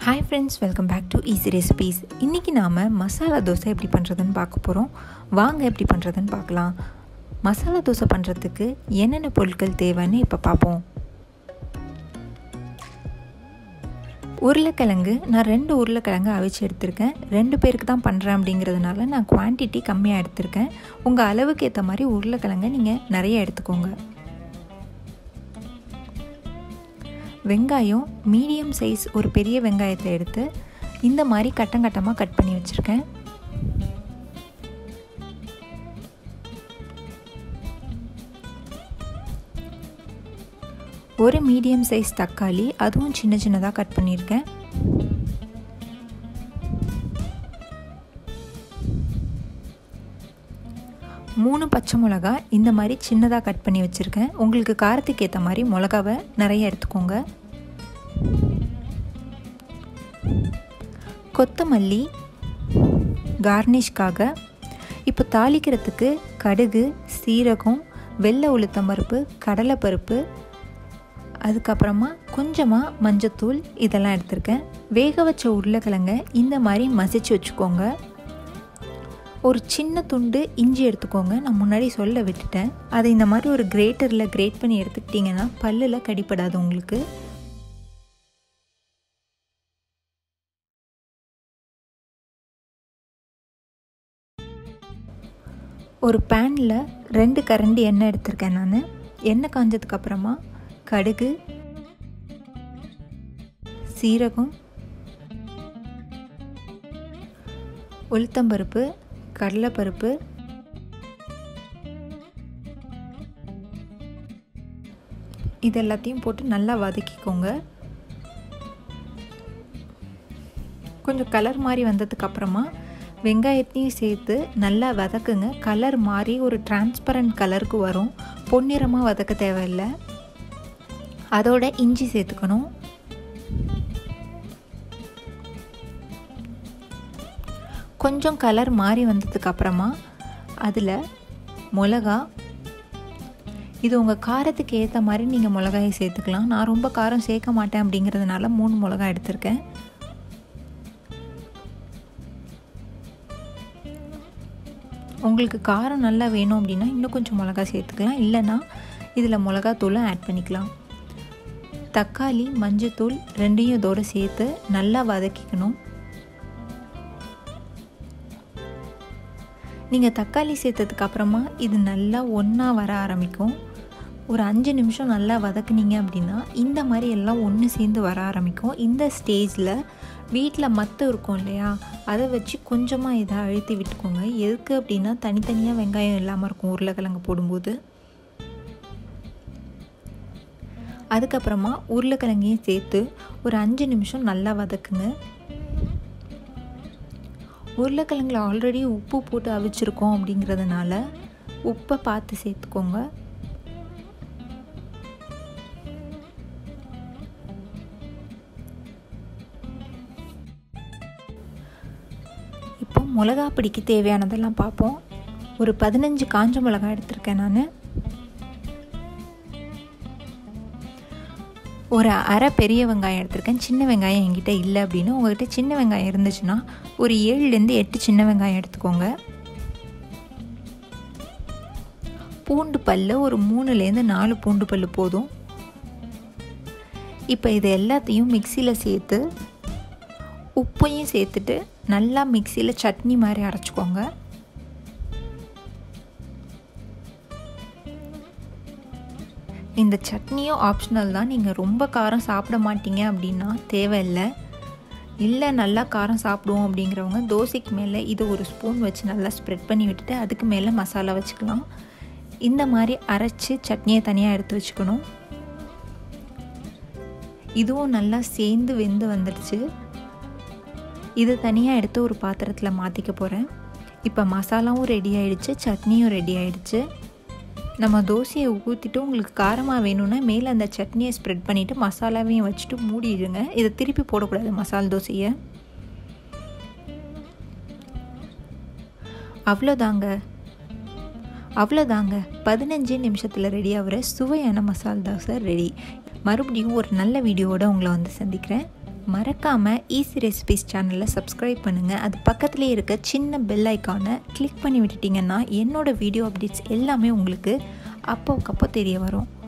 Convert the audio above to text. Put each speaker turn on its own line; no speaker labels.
hi friends welcome back to easy recipes இன்றைக்கி நாம் மசாலா தோசை எப்படி பண்ணுறதுன்னு பார்க்க போகிறோம் வாங்க எப்படி பண்ணுறதுன்னு பார்க்கலாம் மசாலா தோசை பண்ணுறதுக்கு என்னென்ன பொருட்கள் தேவைன்னு இப்போ பார்ப்போம் உருளைக்கிழங்கு நான் ரெண்டு உருளைக்கிழங்கு அவிச்சு எடுத்திருக்கேன் ரெண்டு பேருக்கு தான் பண்ணுறேன் அப்படிங்கிறதுனால நான் குவான்டிட்டி கம்மியாக எடுத்திருக்கேன் உங்கள் அளவுக்கு ஏற்ற மாதிரி உருளைக்கிழங்கை நீங்கள் நிறைய எடுத்துக்கோங்க வெங்காயம் மீடியம் சைஸ் ஒரு பெரிய வெங்காயத்தை எடுத்து இந்த மாதிரி கட்டங்கட்டமாக கட் பண்ணி வச்சுருக்கேன் ஒரு மீடியம் சைஸ் தக்காளி அதுவும் சின்ன சின்னதாக கட் பண்ணியிருக்கேன் மூணு பச்சை மிளகா இந்த மாதிரி சின்னதாக கட் பண்ணி வச்சுருக்கேன் உங்களுக்கு காரத்துக்கு ஏற்ற மாதிரி மிளகாவை நிறைய எடுத்துக்கோங்க கொத்தமல்லி கார்னிஷ்காக இப்போ தாளிக்கிறதுக்கு கடுகு சீரகம் வெள்ளை உளுத்தம்பருப்பு கடலைப்பருப்பு அதுக்கப்புறமா கொஞ்சமாக மஞ்சத்தூள் இதெல்லாம் எடுத்திருக்கேன் வேக வச்ச உருளைக்கிழங்க இந்த மாதிரி மசிச்சு வச்சுக்கோங்க ஒரு சின்ன துண்டு இஞ்சி எடுத்துக்கோங்க நான் முன்னாடி சொல்ல விட்டுட்டேன் அதை இந்த மாதிரி ஒரு கிரேட்டரில் கிரேட் பண்ணி எடுத்துக்கிட்டிங்கன்னா பல்லில் கடிப்படாது உங்களுக்கு ஒரு பேனில் ரெண்டு கரண்டி எண்ணெய் எடுத்திருக்கேன் நான் எண்ணெய் காஞ்சதுக்கப்புறமா கடுகு சீரகம் உளுத்தம்பருப்பு கடலைப்பருப்பு இது எல்லாத்தையும் போட்டு நல்லா வதக்கிக்கோங்க கொஞ்சம் கலர் மாதிரி வந்ததுக்கப்புறமா வெங்காயத்தையும் சேர்த்து நல்லா வதக்குங்க கலர் மாறி ஒரு டிரான்ஸ்பரண்ட் கலருக்கு வரும் பொன்னிறமாக வதக்க தேவையில்லை அதோட இஞ்சி சேர்த்துக்கணும் கொஞ்சம் கலர் மாறி வந்ததுக்கப்புறமா அதில் மிளகா இது உங்கள் காரத்துக்கு ஏற்ற மாதிரி நீங்கள் மிளகாயை சேர்த்துக்கலாம் நான் ரொம்ப காரம் சேர்க்க மாட்டேன் அப்படிங்கிறதுனால மூணு மிளகா எடுத்திருக்கேன் உங்களுக்கு காரம் நல்லா வேணும் அப்படின்னா இன்னும் கொஞ்சம் மிளகா சேர்த்துக்கலாம் இல்லைன்னா இதில் மிளகாத்தூளும் ஆட் பண்ணிக்கலாம் தக்காளி மஞ்சத்தூள் ரெண்டையும் இதோடு சேர்த்து நல்லா வதக்கிக்கணும் நீங்கள் தக்காளி சேர்த்ததுக்கு அப்புறமா இது நல்லா ஒன்றா வர ஆரம்பிக்கும் ஒரு அஞ்சு நிமிஷம் நல்லா வதக்குனீங்க அப்படின்னா இந்த மாதிரி எல்லாம் ஒன்று சேர்ந்து வர ஆரம்பிக்கும் இந்த ஸ்டேஜில் வீட்டில் மத்து இருக்கும் இல்லையா அதை வச்சு கொஞ்சமாக இதை அழுத்தி விட்டுக்கோங்க எதுக்கு அப்படின்னா தனித்தனியாக வெங்காயம் இல்லாமல் இருக்கும் உருளைக்கிழங்கு போடும்போது அதுக்கப்புறமா உருளைக்கிழங்கையும் சேர்த்து ஒரு அஞ்சு நிமிஷம் நல்லா வதக்குங்க உருளைக்கிழங்குல ஆல்ரெடி உப்பு போட்டு அவிச்சிருக்கோம் அப்படிங்கிறதுனால உப்பை பார்த்து சேர்த்துக்கோங்க இப்போ மிளகா பிடிக்கு தேவையானதெல்லாம் பார்ப்போம் ஒரு பதினஞ்சு காஞ்ச மிளகா எடுத்திருக்கேன் நான் ஒரு அரை பெரிய வெங்காயம் எடுத்திருக்கேன் சின்ன வெங்காயம் என்கிட்ட இல்லை அப்படின்னு உங்கள்கிட்ட சின்ன வெங்காயம் இருந்துச்சுன்னா ஒரு ஏழுலேருந்து எட்டு சின்ன வெங்காயம் எடுத்துக்கோங்க பூண்டு பல் ஒரு மூணுலேருந்து நாலு பூண்டு பல் போதும் இப்போ இது எல்லாத்தையும் மிக்சியில் சேர்த்து உப்பையும் சேர்த்துட்டு நல்லா மிக்சியில் சட்னி மாதிரி அரைச்சிக்கோங்க இந்த சட்னியும் ஆப்ஷனல் தான் நீங்கள் ரொம்ப காரம் சாப்பிட மாட்டீங்க அப்படின்னா தேவையில்லை இல்லை நல்லா காரம் சாப்பிடுவோம் அப்படிங்கிறவங்க தோசைக்கு மேலே இது ஒரு ஸ்பூன் வச்சு நல்லா ஸ்ப்ரெட் பண்ணி விட்டுட்டு அதுக்கு மேலே மசாலா வச்சுக்கலாம் இந்த மாதிரி அரைச்சி சட்னியை தனியாக எடுத்து வச்சுக்கணும் இதுவும் நல்லா சேர்ந்து வெந்து வந்துடுச்சு இது தனியாக எடுத்து ஒரு பாத்திரத்தில் மாற்றிக்க போகிறேன் இப்போ மசாலாவும் ரெடி ஆகிடுச்சு சட்னியும் ரெடி ஆகிடுச்சு நம்ம தோசையை ஊற்றிட்டு உங்களுக்கு காரமாக வேணும்னா மேலே அந்த சட்னியை ஸ்ப்ரெட் பண்ணிவிட்டு மசாலாவையும் வச்சுட்டு மூடிடுங்க இதை திருப்பி போடக்கூடாது மசால் தோசையை அவ்வளோதாங்க அவ்வளோதாங்க பதினஞ்சு நிமிஷத்தில் ரெடி ஆகிற சுவையான மசால் தோசை ரெடி மறுபடியும் ஒரு நல்ல வீடியோவோட உங்களை வந்து சந்திக்கிறேன் மறக்காமல் ஈஸி ரெசிபிஸ் சேனலில் சப்ஸ்கிரைப் பண்ணுங்கள் அது பக்கத்துலேயே இருக்க சின்ன பெல் ஐக்கானை கிளிக் பண்ணி விட்டுட்டிங்கன்னா என்னோடய வீடியோ அப்டேட்ஸ் எல்லாமே உங்களுக்கு அப்போக்கப்போ தெரிய வரும்